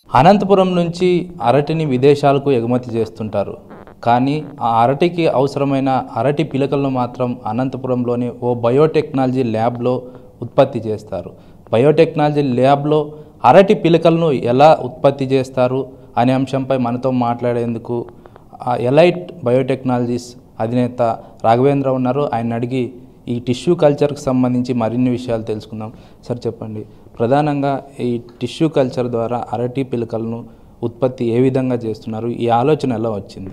అనంతపురం నుంచి అరటిని విదేశాలకు ఎగుమతి చేస్తుంటారు కానీ ఆ అరటికి అవసరమైన అరటి పిలకలను మాత్రం అనంతపురంలోని ఓ బయోటెక్నాలజీ ల్యాబ్లో ఉత్పత్తి చేస్తారు బయోటెక్నాలజీ ల్యాబ్లో అరటి పిలకలను ఎలా ఉత్పత్తి చేస్తారు అనే అంశంపై మనతో మాట్లాడేందుకు ఆ ఎలైట్ బయోటెక్నాలజీస్ అధినేత రాఘవేంద్ర ఉన్నారు ఆయన అడిగి ఈ టిష్యూ కల్చర్కి సంబంధించి మరిన్ని విషయాలు తెలుసుకుందాం సార్ చెప్పండి ప్రధానంగా ఈ టిష్యూ కల్చర్ ద్వారా అరటి పిలకలను ఉత్పత్తి ఏ విధంగా చేస్తున్నారు ఈ ఆలోచన ఎలా వచ్చింది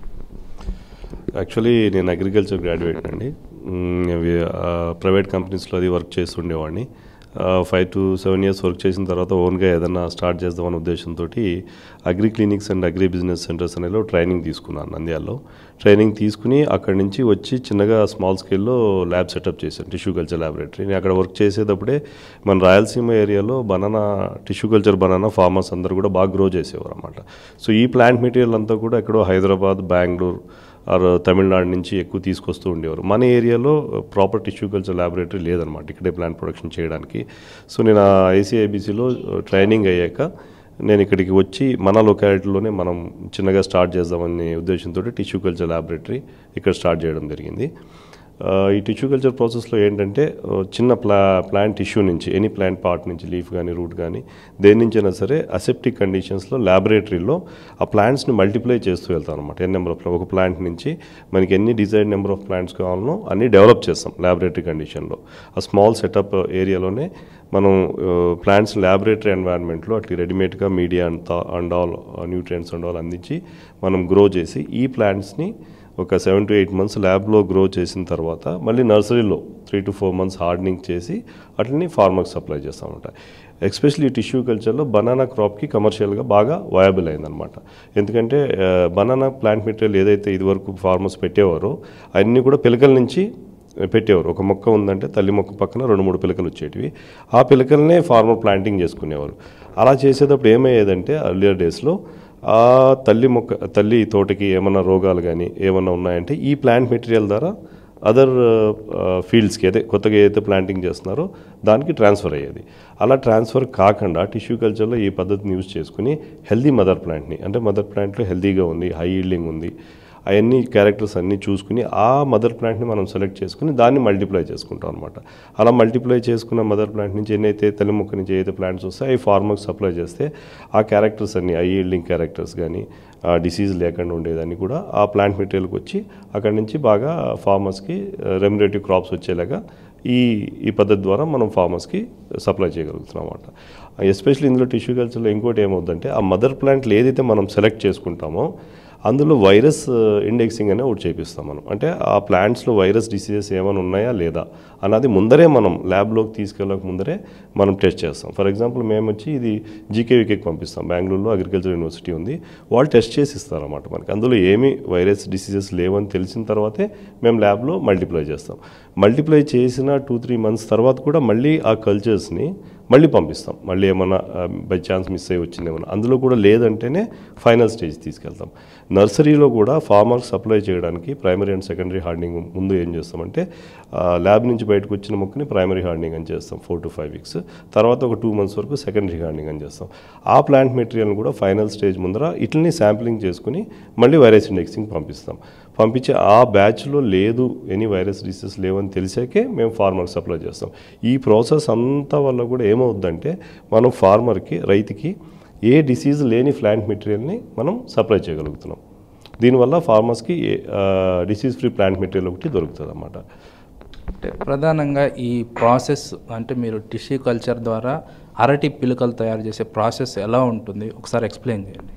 యాక్చువల్లీ నేను అగ్రికల్చర్ గ్రాడ్యుయేట్ అండి మ్, అవి, ఆ, ప్రైవేట్ కంపెనీస్లో అది వర్క్ చేస్తుండేవాడిని five to seven years work చేసిన తర్వాత ఓన్గా ఏదైనా స్టార్ట్ చేద్దామనే ఉద్దేశంతో agri clinics and agri business centres అనేలో ట్రైనింగ్ తీసుకున్నాను నంద్యాలలో ట్రైనింగ్ తీసుకుని అక్కడి నుంచి వచ్చి చిన్నగా స్మాల్ స్కేల్లో ల్యాబ్ సెటప్ చేశాను టిష్యూ కల్చర్ ల్యాబొరేటరీ నేను అక్కడ వర్క్ చేసేటప్పుడే మన రాయలసీమ ఏరియాలో banana tissue culture banana farmers అందరూ కూడా బాగా గ్రో చేసేవారు అనమాట సో ఈ ప్లాంట్ మెటీరియల్ అంతా కూడా ఎక్కడో హైదరాబాద్ బెంగళూరు ఆర్ తమిళనాడు నుంచి ఎక్కువ తీసుకొస్తూ ఉండేవారు మన ఏరియాలో ప్రాపర్ టిష్యూ కల్చర్ ల్యాబొరేటరీ లేదనమాట ఇక్కడే ప్లాంట్ ప్రొడక్షన్ చేయడానికి సో నేను ఆ ఐసీఐబీసీలో ట్రైనింగ్ అయ్యాక నేను ఇక్కడికి వచ్చి మన లొకాలిటీలోనే మనం చిన్నగా స్టార్ట్ చేద్దామనే ఉద్దేశంతో టిష్యూ కల్చర్ ల్యాబొరేటరీ ఇక్కడ స్టార్ట్ చేయడం జరిగింది ఆ, ఈ టిష్యూ కల్చర్ ప్రాసెస్లో ఏంటంటే ఆ, చిన్న ప్లా ప్లాంట్ టిష్యూ నుంచి ఎనీ ప్లాంట్ పార్ట్ నుంచి లీఫ్ కానీ రూట్ కానీ దేని నుంచైనా సరే అసెప్టిక్ కండిషన్స్లో ల్యాబొరేటరీలో ఆ ప్లాంట్స్ని మల్టిప్లై చేస్తూ వెళ్తాం అనమాట ఎన్ నెంబర్ ఆఫ్ ఒక ప్లాంట్ నుంచి మనకి ఎన్ని డిజైన్ నెంబర్ ఆఫ్ ప్లాంట్స్ కావాలనో అన్ని డెవలప్ చేస్తాం ల్యాబొరేటరీ కండిషన్లో ఆ స్మాల్ సెటప్ ఏరియాలోనే మనం ప్లాంట్స్ ల్యాబొరేటరీ ఎన్వైరన్మెంట్లో అట్లా రెడీమేడ్గా media and and all nutrients and all అందించి మనం గ్రో చేసి ఈ ప్లాంట్స్ని ఒక సెవెన్ టు ఎయిట్ మంత్స్ ల్యాబ్లో గ్రో చేసిన తర్వాత మళ్ళీ నర్సరీలో three to four months hardening చేసి అట్లని ఫార్మర్కి సప్లై చేస్తామంట ఎస్పెషల్లీ టిష్యూ కల్చర్లో బనానా క్రాప్కి కమర్షియల్గా బాగా వయబుల్ అయిందనమాట ఎందుకంటే బనానా ప్లాంట్ మెటీరియల్ ఏదైతే ఇదివరకు ఫార్మర్స్ పెట్టేవారో అన్నీ కూడా పిలకల నుంచి పెట్టేవారు ఒక మొక్క ఉందంటే తల్లి మొక్క పక్కన రెండు మూడు పిలకలు వచ్చేటివి ఆ పిలకలనే ఫార్మర్ ప్లాంటింగ్ చేసుకునేవారు అలా చేసేటప్పుడు ఏమయ్యేదంటే అర్లియర్ డేస్లో ఆ తల్లి మొక్క తల్లి తోటకి ఏమైనా రోగాలు కానీ ఏమైనా ఉన్నాయంటే ఈ ప్లాంట్ మెటీరియల్ ద్వారా అదర్ ఫీల్డ్స్కి అదే కొత్తగా ఏదైతే ప్లాంటింగ్ చేస్తున్నారో దానికి ట్రాన్స్ఫర్ అయ్యేది అలా ట్రాన్స్ఫర్ కాకుండా టిష్యూ కల్చర్లో ఈ పద్ధతిని యూజ్ చేసుకుని హెల్దీ మదర్ ప్లాంట్ని అంటే మదర్ ప్లాంట్లో హెల్దీగా ఉంది హై ఈల్డింగ్ ఉంది అవన్నీ క్యారెక్టర్స్ అన్నీ చూసుకుని ఆ మదర్ ప్లాంట్ని మనం సెలెక్ట్ చేసుకుని దాన్ని మల్టిప్లై చేసుకుంటాం అనమాట అలా మల్టిప్లై చేసుకున్న మదర్ ప్లాంట్ నుంచి ఎన్నైతే తల్లి మొక్క నుంచి ఏదైతే ప్లాంట్స్ వస్తాయో అవి ఫార్మర్కి సప్లై చేస్తే ఆ క్యారెక్టర్స్ అన్ని ఐ ఈల్డింగ్ క్యారెక్టర్స్ కానీ ఆ డిసీజ్ లేకుండా ఉండేదాన్ని కూడా ఆ ప్లాంట్ మెటీరియల్కి వచ్చి అక్కడి నుంచి బాగా ఫార్మర్స్కి రెమ్యునేటివ్ క్రాప్స్ వచ్చేలాగా ఈ ఈ పద్ధతి ద్వారా మనం ఫార్మర్స్కి సప్లై చేయగలుగుతున్నాం అనమాట ఎస్పెషల్లీ ఇందులో టిష్యూ కల్చర్లో ఇంకోటి ఏమవుతుందంటే ఆ మదర్ ప్లాంట్లు ఏదైతే మనం సెలెక్ట్ చేసుకుంటామో అందులో వైరస్ ఇండెక్సింగ్ అనే ఒకటి చేపిస్తాం మనం అంటే ఆ ప్లాంట్స్లో వైరస్ డిసీజెస్ ఏమైనా ఉన్నాయా లేదా అన్నది ముందరే మనం ల్యాబ్లోకి తీసుకెళ్ళక ముందరే మనం టెస్ట్ చేస్తాం ఫర్ ఎగ్జాంపుల్ మేము వచ్చి ఇది జీకేవికేకి పంపిస్తాం బెంగళూరులో అగ్రికల్చర్ యూనివర్సిటీ ఉంది వాళ్ళు టెస్ట్ చేసి ఇస్తారన్నమాట మనకి అందులో ఏమి వైరస్ డిసీజెస్ లేవని తెలిసిన తర్వాతే మేము ల్యాబ్లో మల్టిప్లై చేస్తాం మల్టిప్లై చేసిన టూ త్రీ మంత్స్ తర్వాత కూడా మళ్ళీ ఆ కల్చర్స్ని మళ్ళీ పంపిస్తాం మళ్ళీ ఏమైనా బై ఛాన్స్ మిస్ అయ్యి వచ్చింది ఏమైనా అందులో కూడా లేదంటేనే ఫైనల్ స్టేజ్ తీసుకెళ్తాం నర్సరీలో కూడా ఫార్మర్స్ సప్లై చేయడానికి ప్రైమరీ అండ్ సెకండరీ హార్డనింగ్ ముందు ఏం చేస్తామంటే ల్యాబ్ నుంచి బయటకు వచ్చిన మొక్కని ప్రైమరీ హార్డనింగ్ అని చేస్తాం ఫోర్ టు ఫైవ్ వీక్స్ తర్వాత ఒక టూ మంత్స్ వరకు సెకండరీ హార్డనింగ్ అని చేస్తాం ఆ ప్లాంట్ మెటీరియల్ని కూడా ఫైనల్ స్టేజ్ ముందర ఇట్లని శాంప్లింగ్ చేసుకుని మళ్ళీ వైరస్ ఇండెక్సింగ్ పంపిస్తాం పంపించి ఆ బ్యాచ్లో లేదు ఎనీ వైరస్ డిసీజెస్ లేవని తెలిసాకే మేము ఫార్మర్కి సప్లై చేస్తాం ఈ ప్రాసెస్ అంతా వల్ల కూడా ఏమవుద్దంటే మనం ఫార్మర్కి రైతుకి ఏ డిసీజ్ లేని ప్లాంట్ మెటీరియల్ని మనం సప్లై చేయగలుగుతున్నాం దీనివల్ల ఫార్మర్స్కి డిసీజ్ ఫ్రీ ప్లాంట్ మెటీరియల్ ఒకటి దొరుకుతుంది అన్నమాట అంటే ప్రధానంగా ఈ ప్రాసెస్ అంటే మీరు టిష్యూ కల్చర్ ద్వారా అరటి పిలుకలు తయారు చేసే ప్రాసెస్ ఎలా ఉంటుంది ఒకసారి ఎక్స్ప్లెయిన్ చేయండి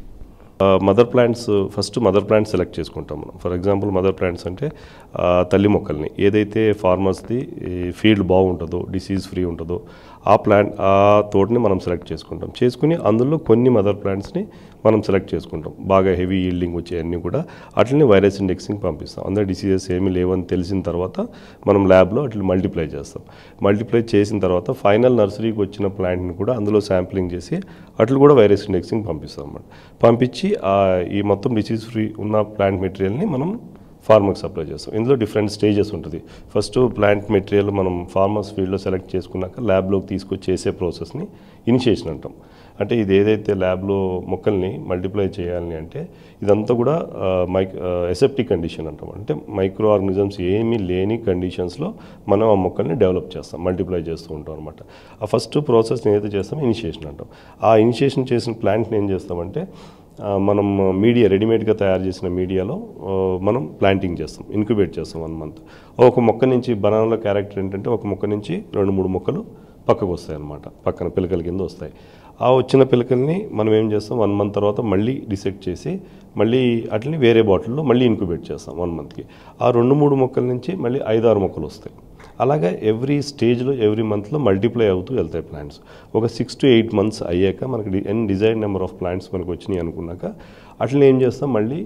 mother plants first mother plants select చేసుకుంటాం మనం ఫర్ ఎగ్జాంపుల్ మదర్ ప్లాంట్స్ అంటే ఆ, తల్లి మొక్కల్ని ఏదైతే ఫార్మర్స్ది ఫీల్డ్ బాగుంటుందో డిసీజ్ ఫ్రీ ఉంటుందో ఆ ప్లాంట్ ఆ తోటని మనం సెలెక్ట్ చేసుకుంటాం చేసుకుని అందులో కొన్ని మదర్ ప్లాంట్స్ని మనం సెలెక్ట్ చేసుకుంటాం బాగా హెవీ ఈల్డింగ్ వచ్చే అన్నీ కూడా అట్లనే వైరస్ ఇండెక్సింగ్ పంపిస్తాం అందరూ డిసీజెస్ ఏమీ లేవని తెలిసిన తర్వాత మనం ల్యాబ్లో అట్లా మల్టిప్లై చేస్తాం మల్టిప్లై చేసిన తర్వాత ఫైనల్ నర్సరీకి వచ్చిన ప్లాంట్ని కూడా అందులో శాంప్లింగ్ చేసి అట్లు కూడా వైరస్ ఇండెక్సింగ్ పంపిస్తాం అన్నమాట పంపించి ఆ ఈ మొత్తం డిసీజ్ ఫ్రీ ఉన్న ప్లాంట్ మెటీరియల్ని మనం ఫార్మర్కి సప్లై చేస్తాం ఇందులో డిఫరెంట్ స్టేజెస్ ఉంటుంది ఫస్ట్ ప్లాంట్ మెటీరియల్ మనం ఫార్మర్స్ ఫీల్డ్లో సెలెక్ట్ చేసుకున్నాక ల్యాబ్లోకి తీసుకొచ్చి చేసే ప్రాసెస్ని ఇనిషియేషన్ అంటాం అంటే ఇది ఏదైతే ల్యాబ్లో మొక్కల్ని మల్టిప్లై చేయాలని అంటే ఇదంతా కూడా మైక్ ఎసెప్టిక్ కండిషన్ అంటాం అంటే మైక్రో ఆర్గనిజమ్స్ ఏమీ లేని కండిషన్స్లో మనం ఆ మొక్కల్ని డెవలప్ చేస్తాం మల్టిప్లై చేస్తూ ఉంటాం అనమాట ఆ ఫస్ట్ ప్రాసెస్ ఏదైతే చేస్తాం ఇనిషియేషన్ అంటాం ఆ ఇనిషియేషన్ చేసిన ప్లాంట్ని ఏం చేస్తామంటే ఆ, మనం మీడియా రెడీమేడ్గా తయారు చేసిన మీడియాలో ఆ, మనం ప్లాంటింగ్ చేస్తాం ఇంక్యుబేట్ చేస్తాం వన్ మంత్ ఒక మొక్క నుంచి బనానాలో క్యారెక్టర్ ఏంటంటే ఒక మొక్క నుంచి రెండు మూడు మొక్కలు పక్కకు వస్తాయి అన్నమాట పక్కన పిలకల కింద వస్తాయి ఆ వచ్చిన పిలకల్ని మనం ఏం చేస్తాం వన్ మంత్ తర్వాత మళ్ళీ డిసెక్ట్ చేసి మళ్ళీ అట్లని వేరే బాటిల్లో మళ్ళీ ఇంక్యుబేట్ చేస్తాం వన్ మంత్కి ఆ రెండు మూడు మొక్కల నుంచి మళ్ళీ ఐదారు మొక్కలు వస్తాయి అలాగా ఎవ్రీ స్టేజ్లో ఎవ్రీ మంత్లో మల్టిప్లై అవుతూ వెళ్తాయి ప్లాంట్స్ ఒక సిక్స్ టు ఎయిట్ మంత్స్ అయ్యాక మనకి డి- ఎన్ డిజైన్ నెంబర్ ఆఫ్ ప్లాంట్స్ మనకు వచ్చినాయి అనుకున్నాక అట్లనే ఏం చేస్తాం మళ్ళీ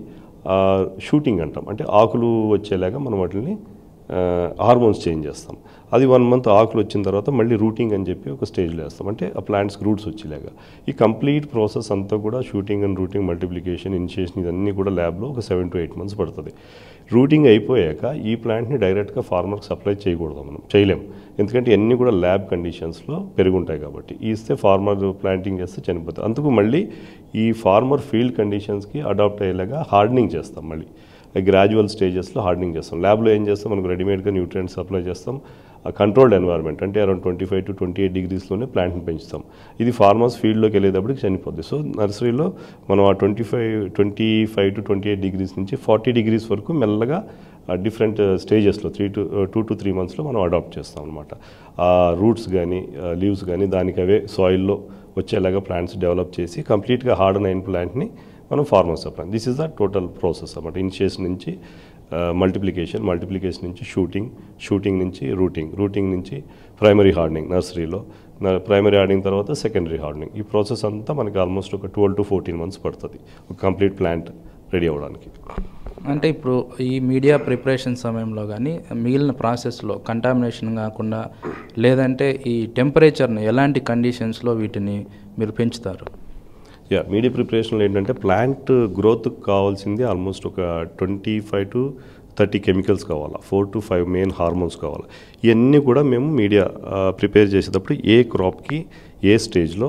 షూటింగ్ అంటాం అంటే ఆకులు వచ్చేలాగా మనం వాటిని హార్మోన్స్ చేంజ్ చేస్తాం అది వన్ మంత్ ఆకులు వచ్చిన తర్వాత మళ్ళీ రూటింగ్ అని చెప్పి ఒక స్టేజ్లో వేస్తాం అంటే ఆ ప్లాంట్స్కి రూట్స్ వచ్చేలాగా ఈ కంప్లీట్ ప్రాసెస్ అంతా కూడా shooting and rooting multiplication initiation ఇవన్నీ కూడా ల్యాబ్లో ఒక సెవెన్ టు ఎయిట్ మంత్స్ పడుతుంది రూటింగ్ అయిపోయాక ఈ ప్లాంట్ని డైరెక్ట్గా ఫార్మర్కి సప్లై చేయకూడదు మనం చేయలేం ఎందుకంటే ఇవన్నీ కూడా ల్యాబ్ కండిషన్స్లో పెరుగుంటాయి కాబట్టి ఈ ఇస్తే ఫార్మర్ ప్లాంటింగ్ చేస్తే చనిపోతుంది అందుకు మళ్ళీ ఈ ఫార్మర్ ఫీల్డ్ కండిషన్స్కి అడాప్ట్ అయ్యేలాగా హార్డనింగ్ చేస్తాం మళ్ళీ గ్రాడ్యువల్ స్టేజెస్లో హార్డనింగ్ చేస్తాం ల్యాబ్లో ఏం చేస్తాం మనకు రెడీమేడ్గా న్యూట్రియంట్స్ సప్లై చేస్తాం కంట్రోల్డ్ ఎన్వైర్న్మెంట్ అంటే around twenty five to twenty eight డిగ్రీస్లోనే ప్లాంట్ని పెంచుతాం ఇది ఫార్మర్స్ ఫీల్డ్లోకి వెళ్ళేటప్పటికి చనిపోద్ది సో నర్సరీలో మనం ఆ twenty five twenty five to twenty eight degrees నుంచి ఫార్టీ డిగ్రీస్ వరకు మెల్లగా డిఫరెంట్ స్టేజెస్లో three to two to three మంత్స్లో మనం అడాప్ట్ చేస్తాం అనమాట ఆ రూట్స్ కానీ లీవ్స్ కానీ దానికి అవే సాయిల్లో వచ్చేలాగా ప్లాంట్స్ డెవలప్ చేసి కంప్లీట్గా హార్డన్ అయిన ప్లాంట్ని మనం farmers supply this is the total process అన్నమాట ఇనిషియేషన్ నుంచి మల్టిప్లికేషన్ మల్టిప్లికేషన్ నుంచి షూటింగ్ షూటింగ్ నుంచి రూటింగ్ రూటింగ్ నుంచి ప్రైమరీ హార్డనింగ్ నర్సరీలో ప్రైమరీ హార్డనింగ్ తర్వాత సెకండరీ హార్డనింగ్ ఈ ప్రాసెస్ అంతా మనకి ఆల్మోస్ట్ ఒక ట్వెల్వ్ టు ఫోర్టీన్ మంత్స్ పడుతుంది ఒక కంప్లీట్ ప్లాంట్ రెడీ అవ్వడానికి అంటే ఇప్పుడు ఈ మీడియా ప్రిపరేషన్ సమయంలో కానీ మిగిలిన ప్రాసెస్లో కంటామినేషన్ కాకుండా లేదంటే ఈ టెంపరేచర్ని ఎలాంటి కండిషన్స్లో వీటిని మీరు పెంచుతారు యా మీడియా ప్రిపరేషన్లో ఏంటంటే ప్లాంట్ గ్రోత్కి కావాల్సింది ఆల్మోస్ట్ ఒక twenty five to thirty chemicals కావాలా four to five main hormones కావాలి ఇవన్నీ కూడా మేము మీడియా ప్రిపేర్ చేసేటప్పుడు ఏ క్రాప్కి ఏ స్టేజ్లో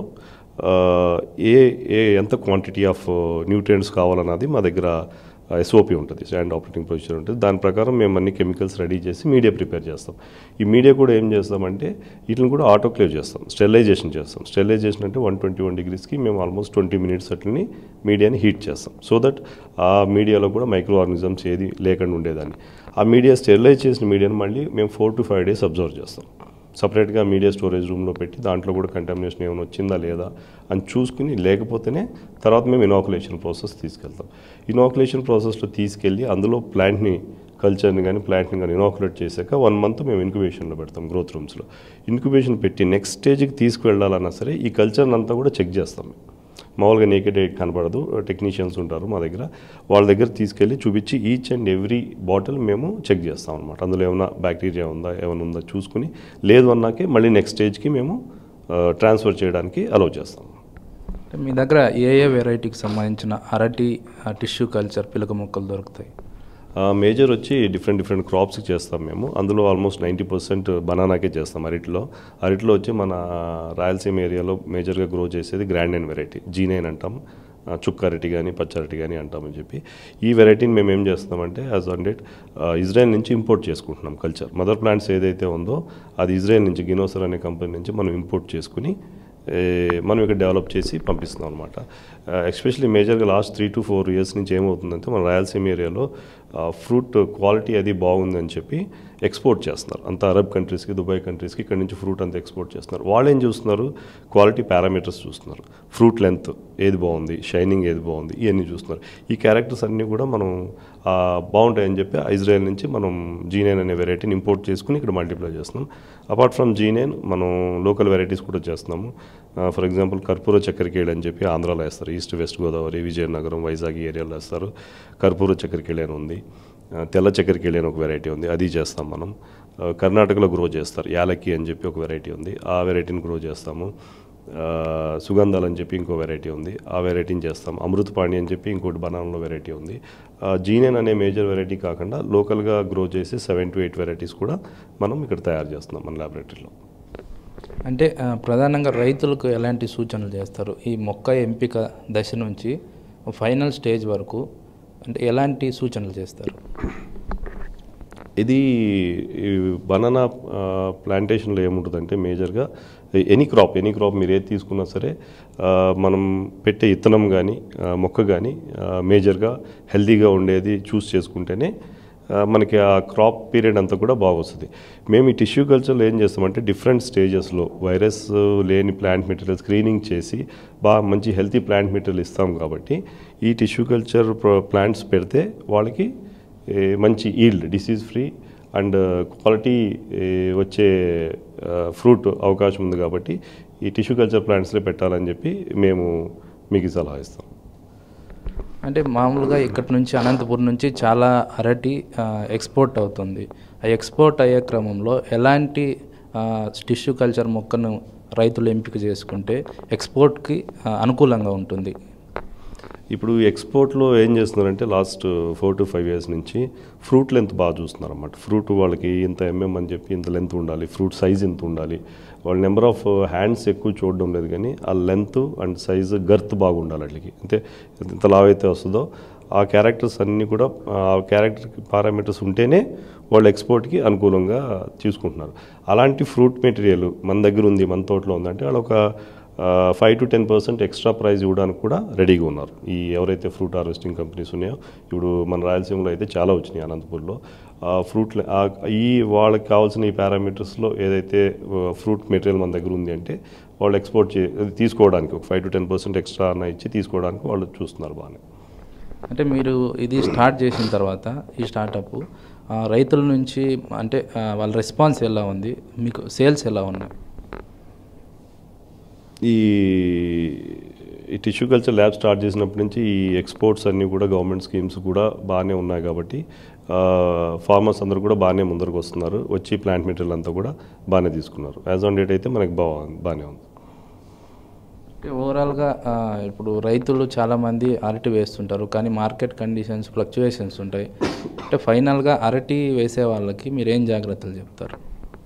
ఏ ఏ ఎంత క్వాంటిటీ ఆఫ్ న్యూట్రియంట్స్ కావాలన్నది మా దగ్గర ఎస్ఓపి ఉంటుంది స్టాండ్ ఆపరేటింగ్ ప్రొసీజర్ ఉంటుంది దాని ప్రకారం మేము అన్ని కెమికల్స్ రెడీ చేసి మీడియా ప్రిపేర్ చేస్తాం ఈ మీడియా కూడా ఏం చేస్తామంటే వీటిని కూడా ఆటోక్లేవ్ చేస్తాం స్టెరిలైజేషన్ చేస్తాం స్టెరిలైజేషన్ అంటే వన్ ట్వంటీ వన్ డిగ్రీస్కి మేము ఆల్మోస్ట్ ట్వంటీ మినిట్స్ అట్లని మీడియాని హీట్ చేస్తాం సో దట్ ఆ మీడియాలో కూడా మైక్రో ఆర్గనిజమ్స్ ఏది లేకుండా ఉండేదాన్ని ఆ మీడియా స్టెరిలైజ్ చేసిన మీడియాని మళ్ళీ మేము four to five days observe చేస్తాం సపరేట్గా మీడియా స్టోరేజ్ రూమ్లో పెట్టి దాంట్లో కూడా కంటామినేషన్ ఏమైనా వచ్చిందా లేదా అని చూసుకుని లేకపోతేనే తర్వాత మేము ఇనాకులేషన్ ప్రాసెస్ తీసుకెళ్తాం ఇనాకులేషన్ ప్రాసెస్లో తీసుకెళ్ళి అందులో ప్లాంట్ని కల్చర్ని కానీ ప్లాంట్ని కానీ ఇనాకులేట్ చేశాక వన్ మంత్ మేము ఇంక్యుబేషన్లో పెడతాం గ్రోత్ రూమ్స్లో ఇంక్యుబేషన్ పెట్టి నెక్స్ట్ స్టేజ్కి తీసుకువెళ్ళాలన్నా సరే ఈ కల్చర్ని అంతా కూడా చెక్ చేస్తాం మేము మామూలుగా నేకెడ్ కనపడదు టెక్నీషియన్స్ ఉంటారు మా దగ్గర వాళ్ళ దగ్గర తీసుకెళ్ళి చూపించి ఈచ్ అండ్ ఎవ్రీ బాటిల్ మేము చెక్ చేస్తాం అనమాట అందులో ఏమైనా బ్యాక్టీరియా ఉందా ఏమైనా ఉందా చూసుకుని లేదు అన్నాకే మళ్ళీ నెక్స్ట్ స్టేజ్కి మేము ట్రాన్స్ఫర్ చేయడానికి అలౌ చేస్తాం అంటే మీ దగ్గర ఏ ఏ వెరైటీకి సంబంధించిన అరటి టిష్యూ కల్చర్ పిలక మొక్కలు దొరుకుతాయి మేజర్ వచ్చి డిఫరెంట్ డిఫరెంట్ క్రాప్స్కి చేస్తాం మేము అందులో ఆల్మోస్ట్ నైంటీ పర్సెంట్ బనానాకే చేస్తాం అరటిలో అరటిలో వచ్చి మన రాయలసీమ ఏరియాలో మేజర్గా గ్రో చేసేది grand and variety G nine అంటాం ఆ, చుక్క అరటి కానీ పచ్చ అరటి కానీ అంటామని చెప్పి ఈ వెరైటీని మేము ఏం చేస్తామంటే యాజ్ ఆన్ డేట్ ఇజ్రాయెల్ నుంచి ఇంపోర్ట్ చేసుకుంటున్నాం కల్చర్ మదర్ ప్లాంట్స్ ఏదైతే ఉందో అది ఇజ్రాయెల్ నుంచి గినోసర్ అనే కంపెనీ నుంచి మనం ఇంపోర్ట్ చేసుకుని ఏ, మనం ఇక్కడ డెవలప్ చేసి పంపిస్తున్నాం అనమాట ఎస్పెషల్లీ మేజర్గా last three to four years నుంచి ఏమవుతుందంటే మన రాయలసీమ ఏరియాలో ఫ్రూట్ క్వాలిటీ అది బాగుందని చెప్పి ఎక్స్పోర్ట్ చేస్తున్నారు అంత అరబ్ కంట్రీస్కి దుబాయ్ కంట్రీస్కి ఇక్కడ నుంచి ఫ్రూట్ అంతా ఎక్స్పోర్ట్ చేస్తున్నారు వాళ్ళు ఏం చూస్తున్నారు క్వాలిటీ పారామీటర్స్ చూస్తున్నారు ఫ్రూట్ లెంత్ ఏది బాగుంది షైనింగ్ ఏది బాగుంది ఇవన్నీ చూస్తున్నారు ఈ క్యారెక్టర్స్ అన్నీ కూడా మనం ఆ, బాగుంటాయని చెప్పి ఇజ్రాయెల్ నుంచి మనం జీనైన్ అనే వెరైటీని ఇంపోర్ట్ చేసుకుని ఇక్కడ మల్టిప్లై చేస్తున్నాం అపార్ట్ ఫ్రమ్ జీనైన్ మనం లోకల్ వెరైటీస్ కూడా చేస్తున్నాము ఫర్ ఎగ్జాంపుల్ కర్పూర చక్కెరకేళి అని చెప్పి ఆంధ్రాలో వేస్తారు ఈస్ట్ వెస్ట్ గోదావరి విజయనగరం వైజాగ్ ఈ ఏరియాలో వేస్తారు కర్పూర చక్కెరకేళి అని ఉంది ఆ, తెల్ల చక్కెరకేళి అని ఒక వెరైటీ ఉంది అది చేస్తాం మనం ఆ, కర్ణాటకలో గ్రో చేస్తారు యాలక్కి అని చెప్పి ఒక వెరైటీ ఉంది ఆ వెరైటీని గ్రో చేస్తాము ఆ, సుగంధాలు అని చెప్పి ఇంకో వెరైటీ ఉంది ఆ వెరైటీని చేస్తాం అమృతపాణి అని చెప్పి ఇంకోటి బనానాలో వెరైటీ ఉంది ఆ, జీనెన్ అనే మేజర్ వెరైటీ కాకుండా లోకల్గా గ్రో చేసే సెవెన్ టు ఎయిట్ వెరైటీస్ కూడా మనం ఇక్కడ తయారు చేస్తున్నాం మన ల్యాబొరేటరీలో అంటే ఆ, ప్రధానంగా రైతులకు ఎలాంటి సూచనలు చేస్తారు ఈ మొక్క ఎంపిక దశ నుంచి ఫైనల్ స్టేజ్ వరకు అంటే ఎలాంటి సూచనలు చేస్తారు ఇది ఈ బనానా ప్లాంటేషన్లో ఏముంటుందంటే మేజర్గా ఎనీ క్రాప్ ఎనీ క్రాప్ మీరు ఏది తీసుకున్నా సరే ఆ, మనం పెట్టే ఇత్తనం కానీ మొక్క కానీ మేజర్గా హెల్తీగా ఉండేది చూస్ చేసుకుంటేనే ఆ, మనకి ఆ క్రాప్ పీరియడ్ అంతా కూడా బాగా వస్తుంది మేము ఈ టిష్యూ కల్చర్లో ఏం చేస్తామంటే డిఫరెంట్ స్టేజెస్లో వైరస్ లేని ప్లాంట్ మెటీరియల్ స్క్రీనింగ్ చేసి బాగా మంచి హెల్తీ ప్లాంట్ మెటీరియల్ ఇస్తాం కాబట్టి ఈ టిష్యూ కల్చర్ ప్లాంట్స్ పెడితే వాళ్ళకి ఏ, మంచి yield disease free and quality వచ్చే ఫ్రూట్ అవకాశం ఉంది కాబట్టి ఈ టిష్యూ కల్చర్ ప్లాంట్స్లో పెట్టాలని చెప్పి మేము మీకు ఈ సలహా ఇస్తాం అంటే మామూలుగా ఇక్కడ నుంచి అనంతపురం నుంచి చాలా అరటి ఆ, ఎక్స్పోర్ట్ అవుతుంది ఆ ఎక్స్పోర్ట్ అయ్యే క్రమంలో ఎలాంటి టిష్యూ కల్చర్ మొక్కను రైతులు ఎంపిక చేసుకుంటే ఎక్స్పోర్ట్కి ఆ, అనుకూలంగా ఉంటుంది ఇప్పుడు ఎక్స్పోర్ట్లో ఏం చేస్తున్నారంటే last four to five years నుంచి ఫ్రూట్ లెంత్ బాగా చూస్తున్నారు అన్నమాట ఫ్రూట్ వాళ్ళకి ఇంత ఎంఎం అని చెప్పి ఇంత లెంత్ ఉండాలి ఫ్రూట్ సైజ్ ఇంత ఉండాలి వాళ్ళ నెంబర్ ఆఫ్ హ్యాండ్స్ ఎక్కువ చూడడం లేదు కానీ ఆ లెంత్ అండ్ సైజ్ గర్త్ బాగా ఉండాలి వాటికి అంటే ఎంత లావ్ అయితే వస్తుందో ఆ క్యారెక్టర్స్ అన్నీ కూడా ఆ క్యారెక్టర్ పారామీటర్స్ ఉంటేనే వాళ్ళు ఎక్స్పోర్ట్కి అనుకూలంగా తీసుకుంటున్నారు అలాంటి ఫ్రూట్ మెటీరియల్ మన దగ్గర ఉంది మన తోటలో ఉందంటే వాళ్ళు ఒక five to ten percent extra price ఇవ్వడానికి కూడా రెడీగా ఉన్నారు ఈ ఎవరైతే ఫ్రూట్ హార్వెస్టింగ్ కంపెనీస్ ఉన్నాయో ఇప్పుడు మన రాయలసీమలో అయితే చాలా వచ్చినాయి అనంతపూర్లో ఫ్రూట్ ఈ వాళ్ళకి కావాల్సిన ఈ పారామీటర్స్లో ఏదైతే ఫ్రూట్ మెటీరియల్ మన దగ్గర ఉంది అంటే వాళ్ళు ఎక్స్పోర్ట్ చే అది తీసుకోవడానికి ఒక five to ten percent extra అన్న ఇచ్చి తీసుకోవడానికి వాళ్ళు చూస్తున్నారు బాగానే అంటే మీరు ఇది స్టార్ట్ చేసిన తర్వాత ఈ స్టార్టప్ ఆ, రైతుల నుంచి అంటే ఆ, వాళ్ళ రెస్పాన్స్ ఎలా ఉంది మీకు సేల్స్ ఎలా ఉన్నాయి ఈ ఈ టిష్యూ కల్చర్ ల్యాబ్ స్టార్ట్ చేసినప్పటి నుంచి ఈ ఎక్స్పోర్ట్స్ అన్నీ కూడా గవర్నమెంట్ స్కీమ్స్ కూడా బాగానే ఉన్నాయి కాబట్టి ఫార్మర్స్ అందరూ కూడా బాగానే ముందరకు వస్తున్నారు వచ్చి ప్లాంట్ మెటీరియల్ అంతా కూడా బాగానే తీసుకున్నారు యాజ్ ఆన్ డేట్ అయితే మనకి బా బాగానే ఉంది అంటే ఓవరాల్గా ఆ, ఇప్పుడు రైతులు చాలామంది అరటి వేస్తుంటారు కానీ మార్కెట్ కండిషన్స్ ఫ్లక్చువేషన్స్ ఉంటాయి అంటే ఫైనల్గా అరటి వేసే వాళ్ళకి మీరు ఏం జాగ్రత్తలు చెప్తారు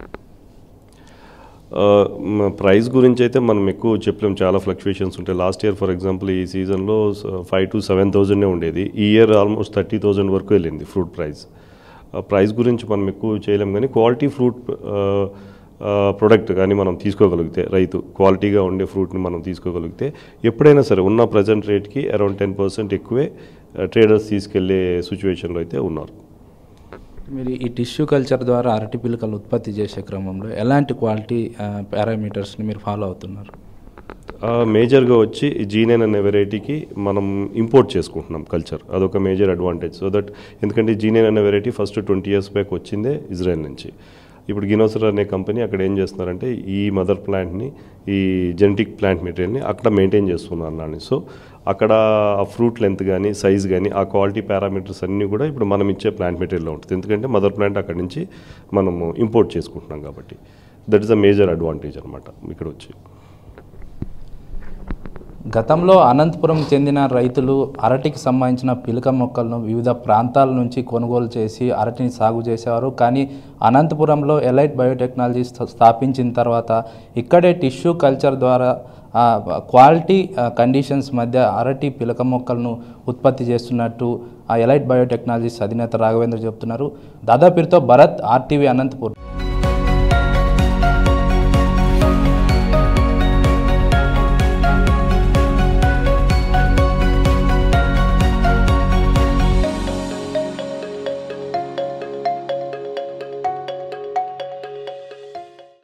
ప్రైస్ గురించి అయితే మనం ఎక్కువ చెప్పలేం చాలా ఫ్లక్చుయేషన్స్ ఉంటాయి లాస్ట్ ఇయర్ ఫర్ ఎగ్జాంపుల్ ఈ సీజన్లో ఫైవ్ టు సెవెన్ థౌజండే ఉండేది ఈ ఇయర్ ఆల్మోస్ట్ థర్టీ థౌజండ్ వరకు వెళ్ళింది ఫ్రూట్ ప్రైస్ ప్రైస్ గురించి మనం ఎక్కువ చేయలేం కానీ క్వాలిటీ ఫ్రూట్ ప్రొడక్ట్ కానీ మనం తీసుకోగలిగితే రైతు క్వాలిటీగా ఉండే ఫ్రూట్ని మనం తీసుకోగలిగితే ఎప్పుడైనా సరే ఉన్న ప్రజెంట్ రేట్కి అరౌండ్ టెన్ పర్సెంట్ ఎక్కువే ట్రేడర్స్ తీసుకెళ్లే సిచ్యువేషన్లో అయితే ఉన్నారు మీరు ఈ టిష్యూ కల్చర్ ద్వారా అరటి పిలకలు ఉత్పత్తి చేసే క్రమంలో ఎలాంటి క్వాలిటీ పారామీటర్స్ని మీరు ఫాలో అవుతున్నారు ఆ, మేజర్గా వచ్చి జీనైన్ అనే వెరైటీకి మనం ఇంపోర్ట్ చేసుకుంటున్నాం కల్చర్ అదొక మేజర్ అడ్వాంటేజ్ సో దట్ ఎందుకంటే జీనైన్ అనే variety first twenty years back వచ్చిందే ఇజ్రాయెల్ నుంచి ఇప్పుడు గినోసర్ అనే కంపెనీ అక్కడ ఏం చేస్తున్నారంటే ఈ మదర్ ప్లాంట్ని ఈ జెనెటిక్ ప్లాంట్ మెటీరియల్ని అక్కడ మెయింటైన్ చేస్తున్నారు నాని సో అక్కడ ఆ ఫ్రూట్ లెంత్ కానీ సైజ్ కానీ ఆ క్వాలిటీ పారామీటర్స్ అన్నీ కూడా ఇప్పుడు మనం ఇచ్చే ప్లాంట్ మెటీరియల్లో ఉంటుంది ఎందుకంటే మదర్ ప్లాంట్ అక్కడ నుంచి మనము ఇంపోర్ట్ చేసుకుంటున్నాం కాబట్టి that is a major advantage అనమాట ఇక్కడ వచ్చి గతంలో అనంతపురం చెందిన రైతులు అరటికి సంబంధించిన పిలక మొక్కలను వివిధ ప్రాంతాల నుంచి కొనుగోలు చేసి అరటిని సాగు చేసేవారు కానీ అనంతపురంలో ఎలైట్ బయోటెక్నాలజీ స్థ- స్థాపించిన తర్వాత ఇక్కడే టిష్యూ కల్చర్ ద్వారా ఆ, క్వాలిటీ ఆ, కండిషన్స్ మధ్య అరటి పిలక మొక్కలను ఉత్పత్తి చేస్తున్నట్టు ఆ ఎలైట్ బయోటెక్నాలజీస్ అధినేత రాఘవేంద్ర చెప్తున్నారు దాదాపీరుతో భరత్ ఆర్టీవీ అనంతపురం